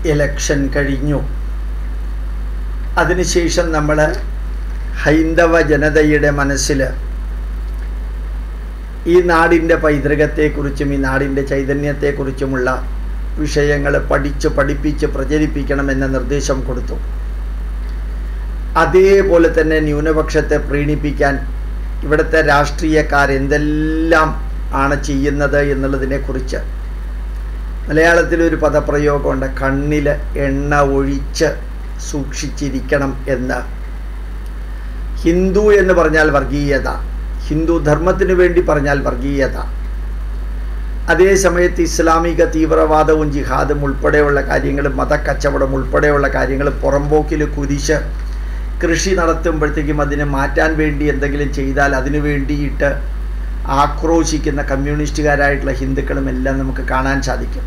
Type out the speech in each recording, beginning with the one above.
election കഴിഞ്ഞു അതിനുശേഷം നമ്മൾ ഹൈന്ദവ ജനതയുടെ മനസ്സിൽ ഈ നാടിൻ്റെ പൈതൃകത്തെക്കുറിച്ചും ഈ നാടിൻ്റെ ചൈതന്യത്തെക്കുറിച്ചുമുള്ള വിഷയങ്ങൾ പഠിച്ച് പഠിപ്പിച്ച് പ്രചരിപ്പിക്കണമെന്ന നിർദ്ദേശം കൊടുത്തു അതേപോലെ തന്നെ ന്യൂനപക്ഷത്തെ പ്രീണിപ്പിക്കാൻ ഇവിടുത്തെ രാഷ്ട്രീയക്കാർ എന്തെല്ലാം ആണ് ചെയ്യുന്നത് എന്നുള്ളതിനെക്കുറിച്ച് മലയാളത്തിലൊരു പദപ്രയോഗമുണ്ട് കണ്ണിൽ എണ്ണ ഒഴിച്ച് സൂക്ഷിച്ചിരിക്കണം എന്ന് ഹിന്ദു എന്ന് പറഞ്ഞാൽ വർഗീയത ഹിന്ദു ധർമ്മത്തിന് വേണ്ടി പറഞ്ഞാൽ വർഗീയത അതേ സമയത്ത് ഇസ്ലാമിക തീവ്രവാദവും ജിഹാദും ഉൾപ്പെടെയുള്ള കാര്യങ്ങളും മതക്കച്ചവടം ഉൾപ്പെടെയുള്ള കാര്യങ്ങൾ പുറമ്പോക്കിൽ കുരിശ് കൃഷി നടത്തുമ്പോഴത്തേക്കും അതിനെ മാറ്റാൻ വേണ്ടി എന്തെങ്കിലും ചെയ്താൽ അതിനു വേണ്ടിയിട്ട് ആക്രോശിക്കുന്ന കമ്മ്യൂണിസ്റ്റുകാരായിട്ടുള്ള ഹിന്ദുക്കളും എല്ലാം നമുക്ക് കാണാൻ സാധിക്കും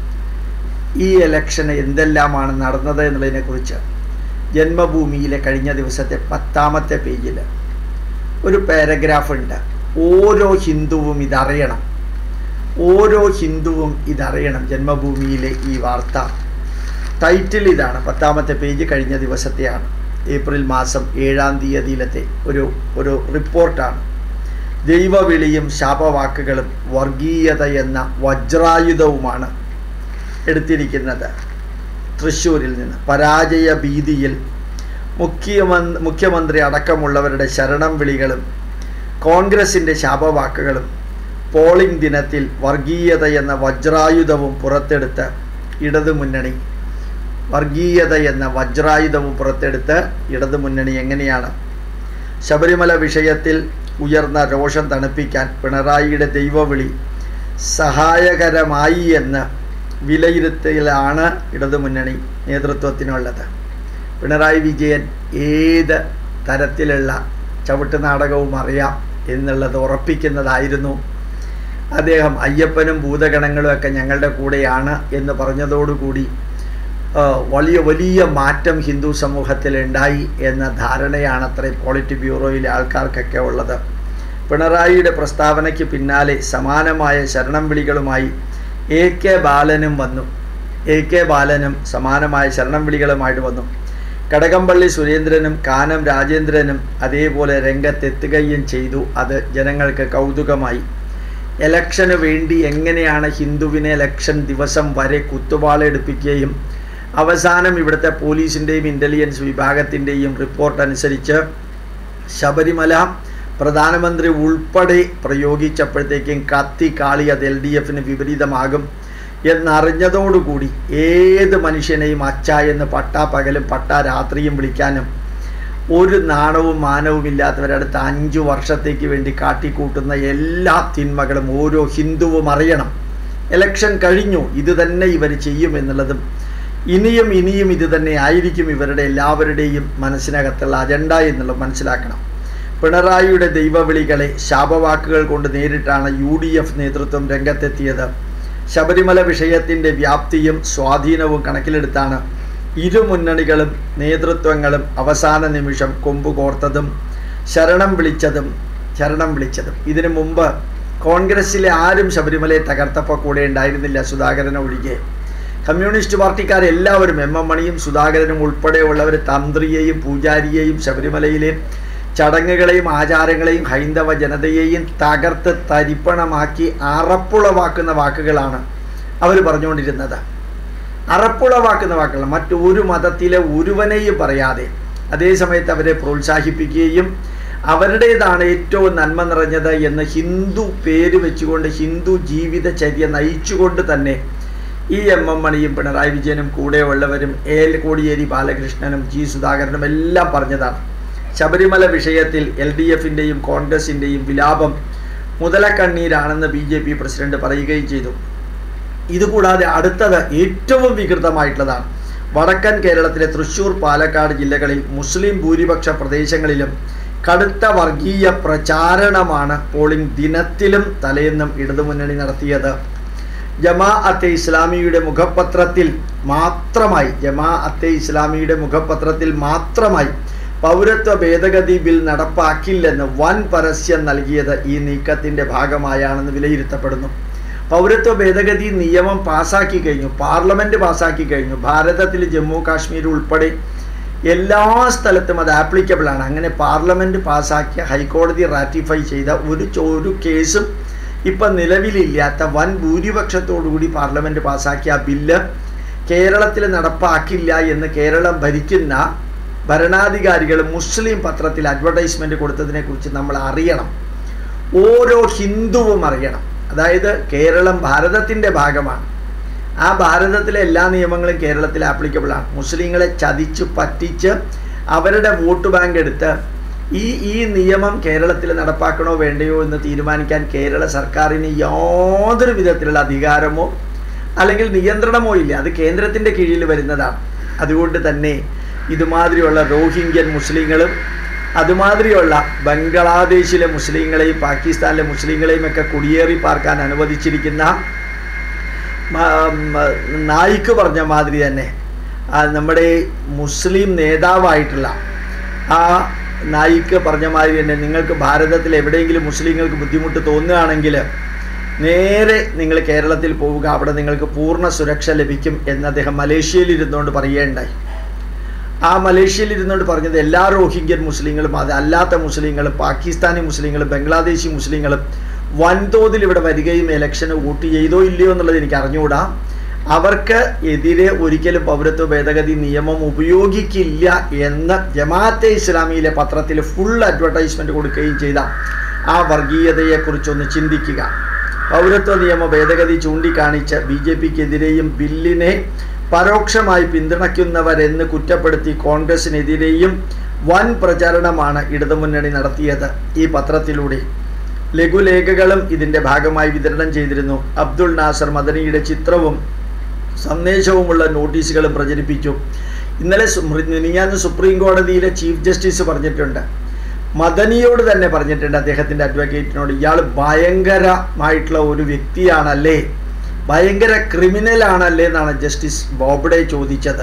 ഈ ഇലക്ഷന് എന്തെല്ലാമാണ് നടന്നത് എന്നുള്ളതിനെക്കുറിച്ച് ജന്മഭൂമിയിലെ കഴിഞ്ഞ ദിവസത്തെ പത്താമത്തെ പേജിൽ ഒരു പാരഗ്രാഫ് ഉണ്ട് ഓരോ ഹിന്ദുവും ഇതറിയണം ഓരോ ഹിന്ദുവും ഇതറിയണം ജന്മഭൂമിയിലെ ഈ വാർത്ത ടൈറ്റിൽ ഇതാണ് പത്താമത്തെ പേജ് കഴിഞ്ഞ ദിവസത്തെയാണ് ഏപ്രിൽ മാസം ഏഴാം തീയതിയിലത്തെ ഒരു ഒരു റിപ്പോർട്ടാണ് ദൈവവിളിയും ശാപവാക്കുകളും വർഗീയത എന്ന വജ്രായുധവുമാണ് എടുത്തിരിക്കുന്നത് തൃശ്ശൂരിൽ നിന്ന് പരാജയ ഭീതിയിൽ മുഖ്യമന്ത്രി മുഖ്യമന്ത്രി അടക്കമുള്ളവരുടെ ശരണം വിളികളും കോൺഗ്രസിൻ്റെ ശാപവാക്കുകളും പോളിംഗ് ദിനത്തിൽ വർഗീയത എന്ന വജ്രായുധവും പുറത്തെടുത്ത് ഇടതുമുന്നണി വർഗീയത എന്ന വജ്രായുധവും പുറത്തെടുത്ത് ഇടതുമുന്നണി എങ്ങനെയാണ് ശബരിമല വിഷയത്തിൽ ഉയർന്ന രോഷം തണുപ്പിക്കാൻ പിണറായിയുടെ ദൈവവിളി സഹായകരമായി എന്ന് വിലയിരുത്തലാണ് ഇടതുമുന്നണി നേതൃത്വത്തിനുള്ളത് പിണറായി വിജയൻ ഏത് തരത്തിലുള്ള ചവിട്ട് നാടകവും അറിയാം എന്നുള്ളത് ഉറപ്പിക്കുന്നതായിരുന്നു അദ്ദേഹം അയ്യപ്പനും ഭൂതഗണങ്ങളും ഒക്കെ ഞങ്ങളുടെ കൂടെയാണ് എന്ന് പറഞ്ഞതോടുകൂടി വലിയ വലിയ മാറ്റം ഹിന്ദു സമൂഹത്തിൽ ഉണ്ടായി എന്ന ധാരണയാണ് അത്രയും പോളിറ്റ് ബ്യൂറോയിലെ ആൾക്കാർക്കൊക്കെ ഉള്ളത് പിണറായിയുടെ പ്രസ്താവനയ്ക്ക് പിന്നാലെ സമാനമായ ശരണം വിളികളുമായി എ കെ ബാലനും വന്നു എ കെ ബാലനും സമാനമായ ശരണം വിളികളുമായിട്ട് വന്നു കടകംപള്ളി സുരേന്ദ്രനും കാനം രാജേന്ദ്രനും അതേപോലെ രംഗത്തെത്തുകയും ചെയ്തു അത് ജനങ്ങൾക്ക് കൗതുകമായി എലക്ഷന് വേണ്ടി എങ്ങനെയാണ് ഹിന്ദുവിനെ എലക്ഷൻ ദിവസം വരെ കുത്തുവാളെടുപ്പിക്കുകയും അവസാനം ഇവിടുത്തെ പോലീസിൻ്റെയും ഇൻ്റലിജൻസ് വിഭാഗത്തിൻ്റെയും റിപ്പോർട്ട് അനുസരിച്ച് ശബരിമല പ്രധാനമന്ത്രി ഉൾപ്പെടെ പ്രയോഗിച്ചപ്പോഴത്തേക്കും കത്തി കാളി അത് എൽ ഡി എഫിന് വിപരീതമാകും എന്നറിഞ്ഞതോടുകൂടി ഏത് മനുഷ്യനെയും അച്ച എന്ന് പട്ടാ പകലും പട്ടാ രാത്രിയും വിളിക്കാനും ഒരു നാണവും മാനവും ഇല്ലാത്തവരടുത്ത് അഞ്ചു വർഷത്തേക്ക് വേണ്ടി കാട്ടിക്കൂട്ടുന്ന എല്ലാ തിന്മകളും ഓരോ ഹിന്ദുവും അറിയണം എലക്ഷൻ കഴിഞ്ഞു ഇത് തന്നെ ഇവർ ചെയ്യും എന്നുള്ളതും ഇനിയും ഇനിയും ഇത് തന്നെ ആയിരിക്കും ഇവരുടെ എല്ലാവരുടെയും മനസ്സിനകത്തുള്ള അജണ്ട എന്നുള്ളത് മനസ്സിലാക്കണം പിണറായിയുടെ ദൈവവിളികളെ ശാപവാക്കുകൾ കൊണ്ട് നേരിട്ടാണ് യു ഡി എഫ് നേതൃത്വം രംഗത്തെത്തിയത് ശബരിമല വിഷയത്തിൻ്റെ വ്യാപ്തിയും സ്വാധീനവും കണക്കിലെടുത്താണ് ഇരു മുന്നണികളും നേതൃത്വങ്ങളും അവസാന നിമിഷം കൊമ്പ് കോർത്തതും ശരണം വിളിച്ചതും ശരണം വിളിച്ചതും ഇതിനു മുമ്പ് കോൺഗ്രസ്സിലെ ആരും ശബരിമലയെ തകർത്തപ്പോൾ കൂടെ ഉണ്ടായിരുന്നില്ല സുധാകരൻ ഒഴികെ കമ്മ്യൂണിസ്റ്റ് പാർട്ടിക്കാരെല്ലാവരും എം എം മണിയും സുധാകരനും ഉൾപ്പെടെയുള്ളവർ തന്ത്രിയെയും പൂജാരിയെയും ശബരിമലയിലെ ചടങ്ങുകളെയും ആചാരങ്ങളെയും ഹൈന്ദവ ജനതയെയും തകർത്ത് തരിപ്പണമാക്കി അറപ്പുളവാക്കുന്ന വാക്കുകളാണ് അവർ പറഞ്ഞുകൊണ്ടിരുന്നത് അറപ്പുളവാക്കുന്ന വാക്കുകൾ മറ്റൊരു മതത്തിലെ ഒരുവനെയും പറയാതെ അതേ സമയത്ത് അവരെ പ്രോത്സാഹിപ്പിക്കുകയും അവരുടേതാണ് ഏറ്റവും നന്മ നിറഞ്ഞത് എന്ന് ഹിന്ദു പേര് വെച്ചുകൊണ്ട് ഹിന്ദു ജീവിതചര്യ നയിച്ചുകൊണ്ട് തന്നെ ഈ എം എം മണിയും പിണറായി വിജയനും കൂടെയുള്ളവരും എൽ കോടിയേരി ബാലകൃഷ്ണനും ജി സുധാകരനും എല്ലാം പറഞ്ഞതാണ് ശബരിമല വിഷയത്തിൽ എൽ ഡി എഫിൻ്റെയും കോൺഗ്രസിൻ്റെയും വിലാപം മുതലക്കണ്ണീരാണെന്ന് ബി ജെ പി പ്രസിഡന്റ് പറയുകയും ചെയ്തു ഇതുകൂടാതെ അടുത്തത് ഏറ്റവും വികൃതമായിട്ടുള്ളതാണ് വടക്കൻ കേരളത്തിലെ തൃശ്ശൂർ പാലക്കാട് ജില്ലകളിൽ മുസ്ലിം ഭൂരിപക്ഷ പ്രദേശങ്ങളിലും കടുത്ത വർഗീയ പ്രചാരണമാണ് പോളിംഗ് ദിനത്തിലും തലേന്നും ഇടതുമുന്നണി നടത്തിയത് ജമാ അത്തെ ഇസ്ലാമിയുടെ മുഖപത്രത്തിൽ മാത്രമായി ജമാ അത്തെ ഇസ്ലാമിയുടെ മുഖപത്രത്തിൽ മാത്രമായി പൗരത്വ ഭേദഗതി ബിൽ നടപ്പാക്കില്ലെന്ന് വൻ പരസ്യം നൽകിയത് ഈ നീക്കത്തിൻ്റെ ഭാഗമായാണെന്ന് വിലയിരുത്തപ്പെടുന്നു പൗരത്വ ഭേദഗതി നിയമം പാസാക്കി കഴിഞ്ഞു പാർലമെൻറ്റ് പാസാക്കി കഴിഞ്ഞു ഭാരതത്തിൽ ജമ്മു കാശ്മീർ ഉൾപ്പെടെ എല്ലാ സ്ഥലത്തും അത് ആപ്ലിക്കബിൾ ആണ് അങ്ങനെ പാർലമെൻറ്റ് പാസാക്കിയ ഹൈക്കോടതി റാറ്റിഫൈ ചെയ്ത ഒരു ഒരു കേസും ഇപ്പം നിലവിലില്ലാത്ത വൻ ഭൂരിപക്ഷത്തോടുകൂടി പാർലമെൻറ്റ് പാസാക്കിയ ആ ബില്ല് കേരളത്തിൽ നടപ്പാക്കില്ല എന്ന് കേരളം ഭരിക്കുന്ന ഭരണാധികാരികൾ മുസ്ലിം പത്രത്തിൽ അഡ്വർടൈസ്മെൻ്റ് കൊടുത്തതിനെക്കുറിച്ച് നമ്മൾ അറിയണം ഓരോ ഹിന്ദുവും അറിയണം അതായത് കേരളം ഭാരതത്തിൻ്റെ ഭാഗമാണ് ആ ഭാരതത്തിലെ എല്ലാ നിയമങ്ങളും കേരളത്തിൽ ആപ്ലിക്കബിൾ ആണ് മുസ്ലിങ്ങളെ ചതിച്ച് പറ്റിച്ച് അവരുടെ വോട്ട് ബാങ്ക് എടുത്ത് ഈ ഈ നിയമം കേരളത്തിൽ നടപ്പാക്കണോ വേണ്ടയോ എന്ന് തീരുമാനിക്കാൻ കേരള സർക്കാരിന് യാതൊരു വിധത്തിലുള്ള അധികാരമോ അല്ലെങ്കിൽ നിയന്ത്രണമോ ഇല്ല അത് കേന്ദ്രത്തിൻ്റെ കീഴിൽ വരുന്നതാണ് അതുകൊണ്ട് തന്നെ ഇതുമാതിരിയുള്ള റോഹിംഗ്യൻ മുസ്ലിങ്ങളും അതുമാതിരിയുള്ള ബംഗ്ലാദേശിലെ മുസ്ലിങ്ങളെയും പാകിസ്ഥാനിലെ മുസ്ലിങ്ങളെയും ഒക്കെ കുടിയേറി പാർക്കാൻ അനുവദിച്ചിരിക്കുന്ന നായിക്ക് പറഞ്ഞ മാതിരി തന്നെ നമ്മുടെ മുസ്ലിം നേതാവായിട്ടുള്ള ആ നായിക്ക് പറഞ്ഞ മാതിരി തന്നെ നിങ്ങൾക്ക് ഭാരതത്തിൽ എവിടെയെങ്കിലും മുസ്ലിങ്ങൾക്ക് ബുദ്ധിമുട്ട് തോന്നുകയാണെങ്കിൽ നേരെ നിങ്ങൾ കേരളത്തിൽ പോവുക അവിടെ നിങ്ങൾക്ക് പൂർണ്ണ സുരക്ഷ ലഭിക്കും എന്ന് അദ്ദേഹം മലേഷ്യയിൽ ഇരുന്നുകൊണ്ട് പറയുകയുണ്ടായി ആ മലേഷ്യയിൽ ഇരുന്നുകൊണ്ട് പറഞ്ഞത് എല്ലാ റോഹിംഗ്യൻ മുസ്ലിങ്ങളും അത് അല്ലാത്ത മുസ്ലിങ്ങളും പാകിസ്ഥാനി മുസ്ലിങ്ങളും ബംഗ്ലാദേശി മുസ്ലിങ്ങളും വൻതോതിൽ ഇവിടെ വരികയും ഇലക്ഷന് വോട്ട് ചെയ്തോ ഇല്ലയോ എന്നുള്ളത് എനിക്ക് അറിഞ്ഞുകൂടാ അവർക്ക് എതിരെ ഒരിക്കലും പൗരത്വ ഭേദഗതി നിയമം ഉപയോഗിക്കില്ല എന്ന് ജമാഅത്തെ ഇസ്ലാമിയിലെ പത്രത്തിൽ ഫുൾ അഡ്വർടൈസ്മെൻറ്റ് കൊടുക്കുകയും ചെയ്ത ആ വർഗീയതയെക്കുറിച്ചൊന്ന് ചിന്തിക്കുക പൗരത്വ നിയമ ഭേദഗതി ചൂണ്ടിക്കാണിച്ച് ബി ജെ പിക്കെതിരെയും ബില്ലിനെ പരോക്ഷമായി പിന്തുണയ്ക്കുന്നവരെന്ന് കുറ്റപ്പെടുത്തി കോൺഗ്രസിനെതിരെയും വൻ പ്രചാരണമാണ് ഇടതുമുന്നണി നടത്തിയത് ഈ പത്രത്തിലൂടെ ലഘുലേഖകളും ഇതിൻ്റെ ഭാഗമായി വിതരണം ചെയ്തിരുന്നു അബ്ദുൾ നാസർ മദനിയുടെ ചിത്രവും സന്ദേശവുമുള്ള നോട്ടീസുകളും പ്രചരിപ്പിച്ചു ഇന്നലെ മിനിഞ്ഞാന്ന് സുപ്രീം കോടതിയിലെ ചീഫ് ജസ്റ്റിസ് പറഞ്ഞിട്ടുണ്ട് മദനിയോട് തന്നെ പറഞ്ഞിട്ടുണ്ട് അദ്ദേഹത്തിൻ്റെ അഡ്വക്കേറ്റിനോട് ഇയാൾ ഭയങ്കരമായിട്ടുള്ള ഒരു വ്യക്തിയാണല്ലേ ഭയങ്കര ക്രിമിനൽ ആണല്ലേ എന്നാണ് ജസ്റ്റിസ് ബോബ്ഡെ ചോദിച്ചത്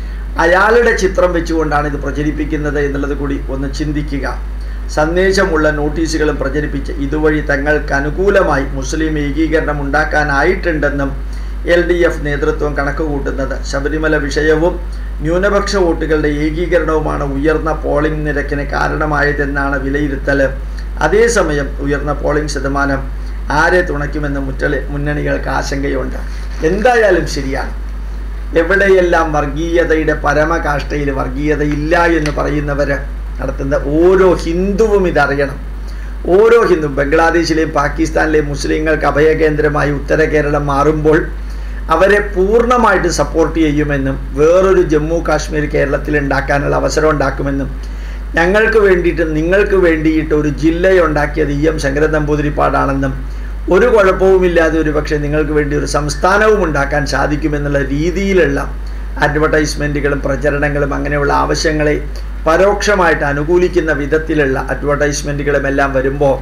അയാളുടെ ചിത്രം വെച്ചുകൊണ്ടാണ് ഇത് പ്രചരിപ്പിക്കുന്നത് എന്നുള്ളത് കൂടി ഒന്ന് ചിന്തിക്കുക സന്ദേശമുള്ള നോട്ടീസുകളും പ്രചരിപ്പിച്ച് ഇതുവഴി തങ്ങൾക്ക് അനുകൂലമായി മുസ്ലിം ഏകീകരണം ഉണ്ടാക്കാനായിട്ടുണ്ടെന്നും എൽ ഡി എഫ് നേതൃത്വം കണക്ക് കൂട്ടുന്നത് ശബരിമല വിഷയവും ന്യൂനപക്ഷ വോട്ടുകളുടെ ഏകീകരണവുമാണ് ഉയർന്ന പോളിംഗ് നിരക്കിന് കാരണമായതെന്നാണ് വിലയിരുത്തൽ അതേസമയം ഉയർന്ന പോളിംഗ് ശതമാനം ആരെ തുണയ്ക്കുമെന്ന് മുറ്റളി മുന്നണികൾക്ക് ആശങ്കയുണ്ട് എന്തായാലും ശരിയാണ് എവിടെയെല്ലാം വർഗീയതയുടെ പരമകാഷ്ഠയിൽ വർഗീയതയില്ല എന്ന് പറയുന്നവർ നടത്തുന്ന ഓരോ ഹിന്ദുവും ഇതറിയണം ഓരോ ഹിന്ദു ബംഗ്ലാദേശിലെയും പാകിസ്ഥാനിലെയും മുസ്ലിങ്ങൾക്ക് അഭയകേന്ദ്രമായി ഉത്തര കേരളം മാറുമ്പോൾ അവരെ പൂർണ്ണമായിട്ട് സപ്പോർട്ട് ചെയ്യുമെന്നും വേറൊരു ജമ്മു കാശ്മീർ കേരളത്തിൽ ഉണ്ടാക്കാനുള്ള അവസരം ഉണ്ടാക്കുമെന്നും ഞങ്ങൾക്ക് വേണ്ടിയിട്ട് നിങ്ങൾക്ക് വേണ്ടിയിട്ട് ഒരു ജില്ലയുണ്ടാക്കിയത് ഇ എം ശങ്കരൻ നമ്പൂതിരിപ്പാടാണെന്നും ഒരു കുഴപ്പവുമില്ലാതെ ഒരു പക്ഷേ നിങ്ങൾക്ക് വേണ്ടി ഒരു സംസ്ഥാനവും ഉണ്ടാക്കാൻ സാധിക്കുമെന്നുള്ള രീതിയിലുള്ള അഡ്വർടൈസ്മെൻറ്റുകളും പ്രചരണങ്ങളും അങ്ങനെയുള്ള ആവശ്യങ്ങളെ പരോക്ഷമായിട്ട് അനുകൂലിക്കുന്ന വിധത്തിലുള്ള അഡ്വർടൈസ്മെൻറ്റുകളും എല്ലാം വരുമ്പോൾ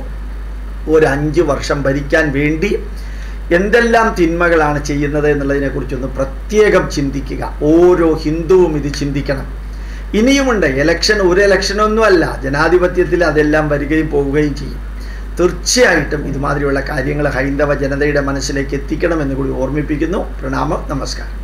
ഒരു അഞ്ച് വർഷം ഭരിക്കാൻ വേണ്ടി എന്തെല്ലാം തിന്മകളാണ് ചെയ്യുന്നത് എന്നുള്ളതിനെക്കുറിച്ചൊന്ന് പ്രത്യേകം ചിന്തിക്കുക ഓരോ ഹിന്ദുവും ഇത് ചിന്തിക്കണം ഇനിയുമുണ്ട് ഇലക്ഷൻ ഒരു ഇലക്ഷനൊന്നുമല്ല ജനാധിപത്യത്തിൽ അതെല്ലാം വരികയും പോവുകയും ചെയ്യും തീർച്ചയായിട്ടും ഇതുമാതിരിയുള്ള കാര്യങ്ങൾ ഹൈന്ദവ ജനതയുടെ മനസ്സിലേക്ക് എത്തിക്കണമെന്ന് കൂടി ഓർമ്മിപ്പിക്കുന്നു പ്രണാമം നമസ്കാരം